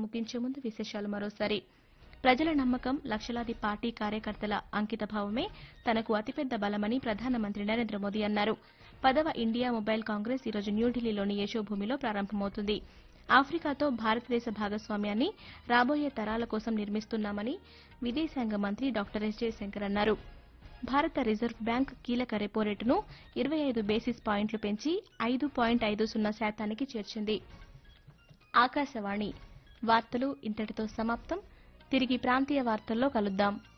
ముగించే ముందు విశేషాలు మరోసారి ప్రజల నమ్మకం లక్షలాది పార్టీ కార్యకర్తల అంకితభావమే తనకు అతిపెద్ద బలమని ప్రధానమంత్రి నరేంద్ర మోదీ అన్నారు పదవ ఇండియా మొబైల్ కాంగ్రెస్ ఈరోజు న్యూఢిల్లీలోని యశోభూమిలో ప్రారంభమవుతుంది ఆఫ్రికాతో భారతదేశ భాగస్వామ్యాన్ని రాబోయే తరాల కోసం నిర్మిస్తున్నామని విదేశాంగ మంత్రి డాక్టర్ ఎస్ జయశంకర్ అన్నారు భారత రిజర్వ్ బ్యాంక్ కీలక రెపో రేటును ఇరవై ఐదు బేసిస్ పాయింట్లు పెంచి ఐదు పాయింట్ ఐదు సున్నా శాతానికి చేర్చింది ఆకాశవాణి వార్తలు ఇంతటితో సమాప్తం తిరిగి ప్రాంతీయ వార్తల్లో కలుద్దాం